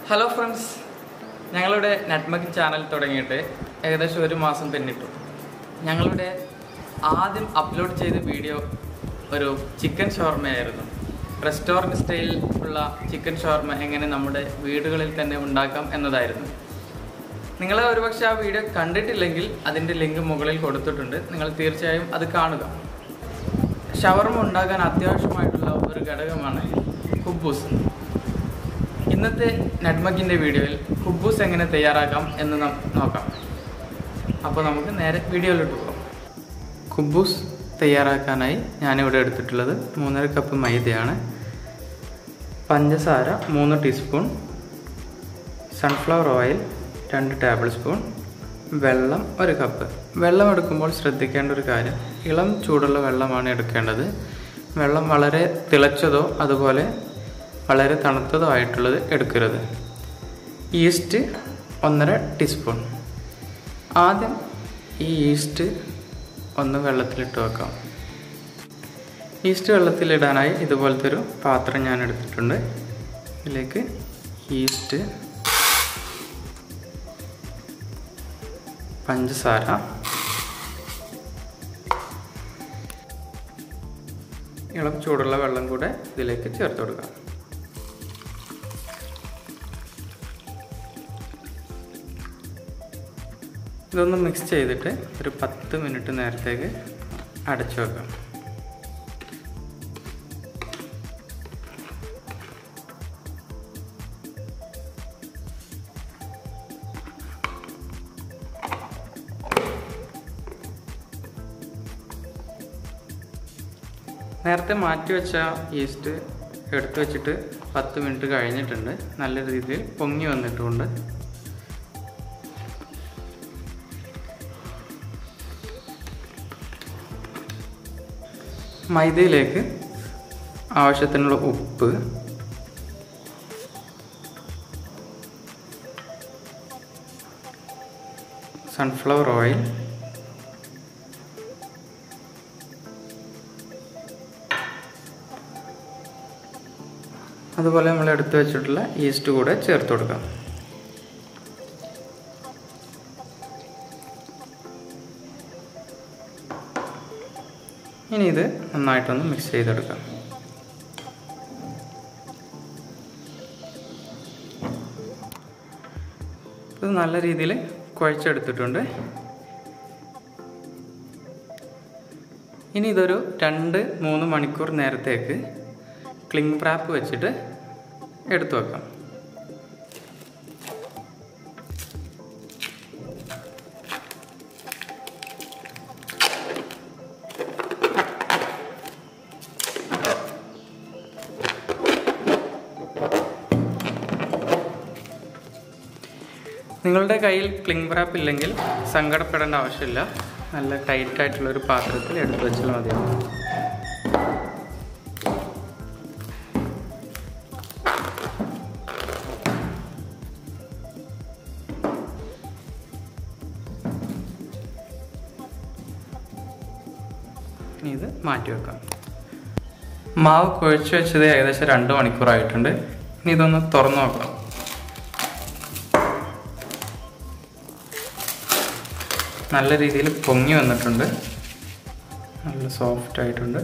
hello friends ഞങ്ങളുടെ നെറ്റ്മക് channel തുടങ്ങിയിട്ട് ഏകദേശം ഒരു മാസം പിന്നിട്ടു ഞങ്ങളുടെ ആദ്യം അപ്ലോഡ് ചെയ്ത വീഡിയോ ഒരു ചിക്കൻ ഷോർമയായിരുന്നു റെസ്റ്റോറൻറ്റ് സ്റ്റൈൽ ഉള്ള ചിക്കൻ ഷോർമ എങ്ങനെ നമ്മുടെ വീടുകളിൽ തന്നെ ഉണ്ടാക്കാം എന്നതായിരുന്നു നിങ്ങൾ ഒരുപക്ഷെ ആ വീഡിയോ കണ്ടിട്ടില്ലെങ്കിൽ അതിൻ്റെ ലിങ്ക് മുകളിൽ കൊടുത്തിട്ടുണ്ട് നിങ്ങൾ തീർച്ചയായും അത് കാണുക ഷവർമ ഉണ്ടാക്കാൻ അത്യാവശ്യമായിട്ടുള്ള ഒരു ഘടകമാണ് കുബൂസ് ഇന്നത്തെ നെറ്റ്മക്കിൻ്റെ വീഡിയോയിൽ കുബൂസ് എങ്ങനെ തയ്യാറാക്കാം എന്ന് നം- നോക്കാം അപ്പോൾ നമുക്ക് നേരെ വീഡിയോയിലോട്ട് പോകാം കുബൂസ് തയ്യാറാക്കാനായി ഞാനിവിടെ എടുത്തിട്ടുള്ളത് മൂന്നര കപ്പ് മൈദയാണ് പഞ്ചസാര മൂന്ന് ടീസ്പൂൺ സൺഫ്ലവർ ഓയിൽ രണ്ട് ടേബിൾ സ്പൂൺ വെള്ളം ഒരു കപ്പ് വെള്ളം എടുക്കുമ്പോൾ ശ്രദ്ധിക്കേണ്ട ഒരു കാര്യം ഇളം ചൂടുള്ള വെള്ളമാണ് എടുക്കേണ്ടത് വെള്ളം വളരെ തിളച്ചതോ അതുപോലെ വളരെ തണുത്തതോ ആയിട്ടുള്ളത് എടുക്കരുത് ഈസ്റ്റ് ഒന്നര ടീസ്പൂൺ ആദ്യം ഈ ഈസ്റ്റ് ഒന്ന് വെള്ളത്തിലിട്ട് വെക്കാം ഈസ്റ്റ് വെള്ളത്തിലിടാനായി ഇതുപോലത്തെ ഒരു പാത്രം ഞാൻ എടുത്തിട്ടുണ്ട് ഇതിലേക്ക് ഈസ്റ്റ് പഞ്ചസാര ഇളം ചൂടുള്ള വെള്ളം കൂടെ ഇതിലേക്ക് ചേർത്ത് കൊടുക്കാം ഇതൊന്ന് മിക്സ് ചെയ്തിട്ട് ഒരു പത്ത് മിനിറ്റ് നേരത്തേക്ക് അടച്ചു വെക്കാം നേരത്തെ മാറ്റി വെച്ച ഈസ്റ്റ് എടുത്തു വെച്ചിട്ട് പത്ത് മിനിറ്റ് കഴിഞ്ഞിട്ടുണ്ട് നല്ല രീതിയിൽ പൊങ്ങി വന്നിട്ടുമുണ്ട് മൈദയിലേക്ക് ആവശ്യത്തിനുള്ള ഉപ്പ് സൺഫ്ലവർ ഓയിൽ അതുപോലെ നമ്മൾ എടുത്തു വെച്ചിട്ടുള്ള ഈസ്റ്റ് കൂടെ ചേർത്ത് കൊടുക്കാം ഇനി ഇത് നന്നായിട്ടൊന്ന് മിക്സ് ചെയ്തെടുക്കാം ഇത് നല്ല രീതിയിൽ കുഴച്ചെടുത്തിട്ടുണ്ട് ഇനി ഇതൊരു രണ്ട് മൂന്ന് മണിക്കൂർ നേരത്തേക്ക് ക്ലിങ് റാപ്പ് വെച്ചിട്ട് എടുത്തു വെക്കാം നിങ്ങളുടെ കയ്യിൽ ക്ലിങ് റാപ്പ് ഇല്ലെങ്കിൽ സങ്കടപ്പെടേണ്ട ആവശ്യമില്ല നല്ല ടൈറ്റ് ആയിട്ടുള്ള ഒരു പാത്രത്തിൽ എടുത്തു വെച്ചാൽ മതിയാവും ഇനി ഇത് മാറ്റി വെക്കാം മാവ് കുഴച്ച് വെച്ചത് ഏകദേശം രണ്ട് മണിക്കൂറായിട്ടുണ്ട് ഇനി ഇതൊന്ന് തുറന്നു നോക്കാം നല്ല രീതിയിൽ പൊങ്ങി വന്നിട്ടുണ്ട് നല്ല സോഫ്റ്റ് ആയിട്ടുണ്ട്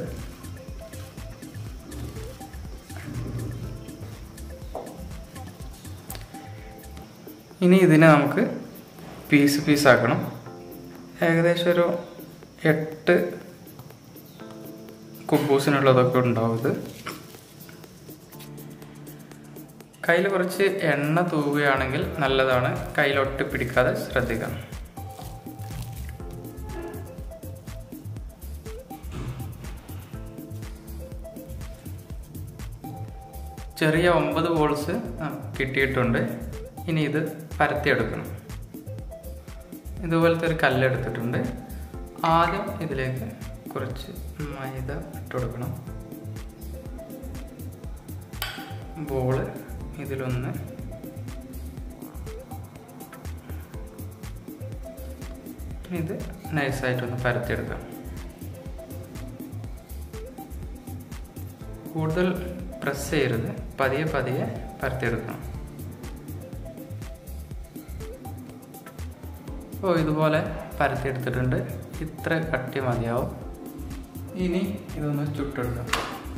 ഇനി ഇതിനെ നമുക്ക് പീസ് പീസ് ആക്കണം ഏകദേശം ഒരു എട്ട് കുബൂസിനുള്ളതൊക്കെ ഉണ്ടാവും ഇത് കയ്യിൽ കുറച്ച് എണ്ണ തൂവുകയാണെങ്കിൽ നല്ലതാണ് കയ്യിൽ ഒട്ടി പിടിക്കാതെ ശ്രദ്ധിക്കാം ചെറിയ ഒമ്പത് ബോൾസ് കിട്ടിയിട്ടുണ്ട് ഇനി ഇത് പരത്തിയെടുക്കണം ഇതുപോലത്തെ ഒരു കല്ലെടുത്തിട്ടുണ്ട് ആദ്യം ഇതിലേക്ക് കുറച്ച് മൈദ ഇട്ട് കൊടുക്കണം ബോള് ഇതിലൊന്ന് ഇത് നൈസായിട്ടൊന്ന് പരത്തിയെടുക്കാം കൂടുതൽ പ്രസ് ചെയ്യരുത് പതിയെ പതിയെ പരത്തിയെടുക്കണം അപ്പോൾ ഇതുപോലെ പരത്തിയെടുത്തിട്ടുണ്ട് ഇത്ര കട്ടി മതിയാവും ഇനി ഇതൊന്ന് ചുട്ടെടുക്കാം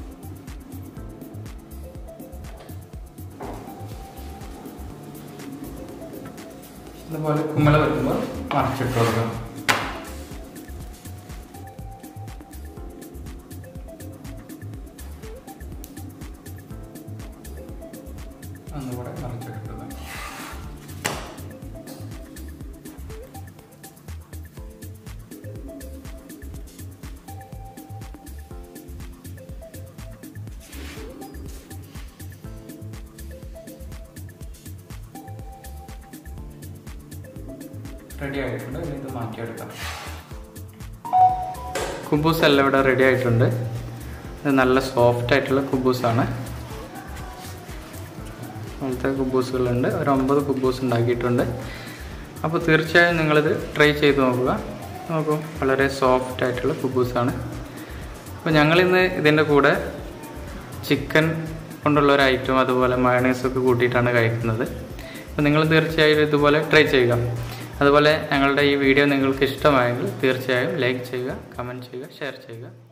ഇതുപോലെ കുമ്മള വെക്കുമ്പോൾ മറിച്ചിട്ട് കൊടുക്കാം ഒന്നുകൂടെ മറിച്ചെടുക്കുക റെഡി ആയിട്ടുണ്ട് ഇനി ഇത് മാറ്റിയെടുക്കാം കുബൂസ് എല്ലാം ഇവിടെ റെഡി ആയിട്ടുണ്ട് ഇത് നല്ല സോഫ്റ്റ് ആയിട്ടുള്ള കുബൂസാണ് അങ്ങനത്തെ കുബൂസുകളുണ്ട് ഒരു ഒമ്പത് കുബൂസ് ഉണ്ടാക്കിയിട്ടുണ്ട് അപ്പോൾ തീർച്ചയായും നിങ്ങളിത് ട്രൈ ചെയ്ത് നോക്കുക നോക്കൂ വളരെ സോഫ്റ്റ് ആയിട്ടുള്ള കുബൂസാണ് അപ്പോൾ ഞങ്ങളിന്ന് ഇതിൻ്റെ കൂടെ ചിക്കൻ കൊണ്ടുള്ള ഒരു ഐറ്റം അതുപോലെ മയണൈസൊക്കെ കൂട്ടിയിട്ടാണ് കഴിക്കുന്നത് അപ്പോൾ നിങ്ങൾ തീർച്ചയായും ഇതുപോലെ ട്രൈ ചെയ്യുക അതുപോലെ ഞങ്ങളുടെ ഈ വീഡിയോ നിങ്ങൾക്ക് ഇഷ്ടമായെങ്കിൽ തീർച്ചയായും ലൈക്ക് ചെയ്യുക കമൻറ്റ് ചെയ്യുക ഷെയർ ചെയ്യുക